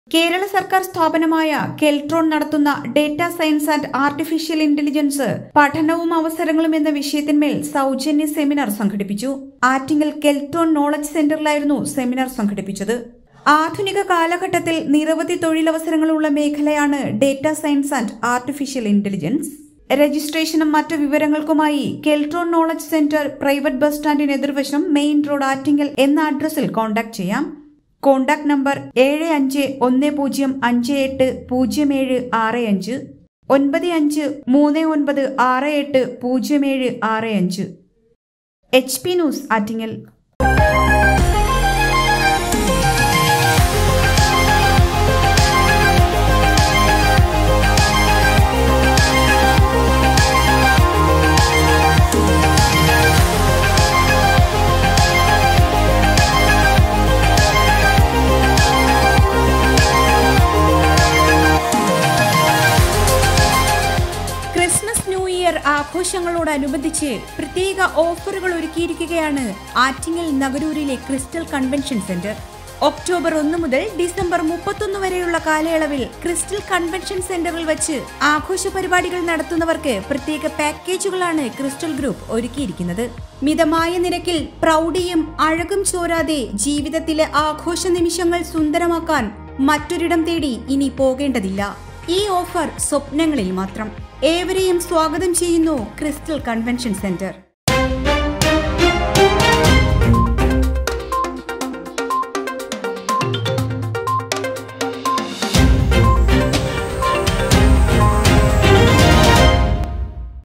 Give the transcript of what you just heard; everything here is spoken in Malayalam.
കേരള സർക്കാർ സ്ഥാപനമായ കെൽട്രോൺ നടത്തുന്ന data science and artificial intelligence പഠനവും അവസരങ്ങളും എന്ന വിഷയത്തിന്മേൽ സൗജന്യ സെമിനാർ സംഘടിപ്പിച്ചു ആറ്റിങ്ങൽ കെൽട്രോൺ നോളജ് സെന്ററിലായിരുന്നു സെമിനാർ സംഘടിപ്പിച്ചത് ആധുനിക കാലഘട്ടത്തിൽ നിരവധി തൊഴിലവസരങ്ങളുള്ള മേഖലയാണ് data science and artificial intelligence രജിസ്ട്രേഷനും മറ്റു വിവരങ്ങൾക്കുമായി Keltron knowledge centre private bus സ്റ്റാൻഡിന് എതിർവശം മെയിൻ റോഡ് ആറ്റിങ്ങൽ എന്ന അഡ്രസ്സിൽ കോൺടാക്ട് ചെയ്യാം കോൺടാക്ട് നമ്പർ ഏഴ് അഞ്ച് ഒന്ന് പൂജ്യം അഞ്ച് എട്ട് പൂജ്യം ഏഴ് ആറ് അഞ്ച് ഒൻപത് അഞ്ച് മൂന്ന് ഒൻപത് ആറ് എട്ട് പൂജ്യം ഏഴ് ആറ് അഞ്ച് H P news Attingal Christmas new year ആഘോഷങ്ങളോടനുബന്ധിച്ച് പ്രത്യേക ഓഫറുകൾ ഒരുക്കിയിരിക്കുകയാണ് ആറ്റിങ്ങൽ നഗരൂരിലെ ക്രിസ്റ്റൽ കൺവെൻഷൻ സെന്റർ ഒക്ടോബർ ഒന്ന് മുതൽ ഡിസംബർ മുപ്പത്തൊന്ന് വരെയുള്ള കാലയളവിൽ ക്രിസ്റ്റൽ കൺവെൻഷൻ സെന്ററിൽ വെച്ച് ആഘോഷ പരിപാടികൾ നടത്തുന്നവർക്ക് പ്രത്യേക പാക്കേജുകളാണ് ക്രിസ്റ്റൽ ഗ്രൂപ്പ് ഒരുക്കിയിരിക്കുന്നത് മിതമായ നിരക്കിൽ പ്രൗഢിയും അഴകും ചോരാതെ ജീവിതത്തിലെ ആഘോഷ നിമിഷങ്ങൾ സുന്ദരമാക്കാൻ മറ്റൊരിടം തേടി ഇനി പോകേണ്ടതില്ല ഈ ഓഫർ സ്വപ്നങ്ങളിൽ മാത്രം ഏവരെയും സ്വാഗതം ചെയ്യുന്നു ക്രിസ്റ്റൽ കൺവെൻഷൻ സെന്റർ